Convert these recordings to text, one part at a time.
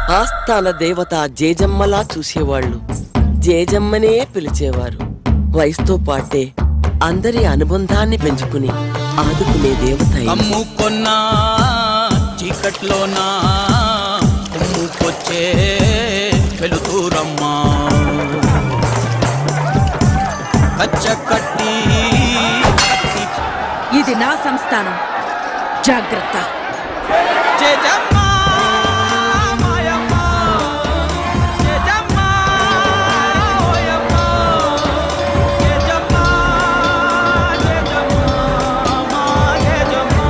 ఆస్థాన దేవత జేజమ్మలా చూసేవాళ్ళు జేజమ్మనే పిలిచేవారు వయసుతో పాటే అందరి అనుబంధాన్ని పెంచుకుని ఆదుకునే దేవత ఇది. అమ్ముకొన్నా చీకట్లోనా కుమ్ముకొచ్చే వెలుతురమ్మా కచ్చ కట్టి ఇది నా సంస్థానం జాగ్రత్త జేజమ్మా, మాయమ్మా, జేజమ్మా, ఓయమ్మా, జేజమ్మా, జేజమ్మా, మా జేజమ్మా.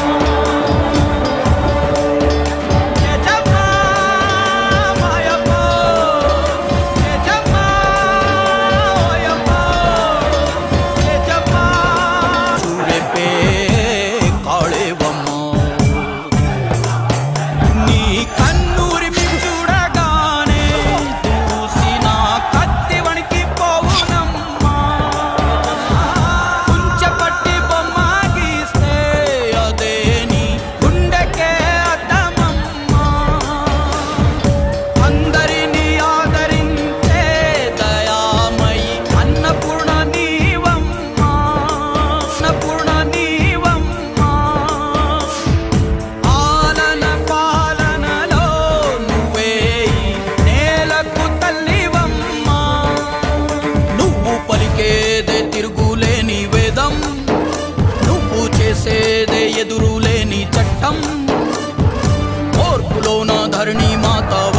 జేజమ్మా, మాయమ్మా, జేజమ్మా, ఓయమ్మా, జేజమ్మా. చూరెపే కాళేవమ్మా నీ కన్నూరిమి చూడగానే చూసిన కత్తి వణికి పోవునమ్మా కుంచపట్టి బొమ్మ గీస్తే అదే నీ గుండెకే అద్దమమ్మా అందరినీ ఆదరించే దయామయి అన్నపూర్ణ నీవమ్మా అన్నపూర్ణ నీవమ్మా ఆలన పాలనలో నువ్వే ఈ నేలకు తల్లివమ్మా నువ్వు పలికేదే తిరుగులేని వేదం నువ్వు చేసేదే ఎదురులేని చట్టం ఓర్పులోన ధరణి మాత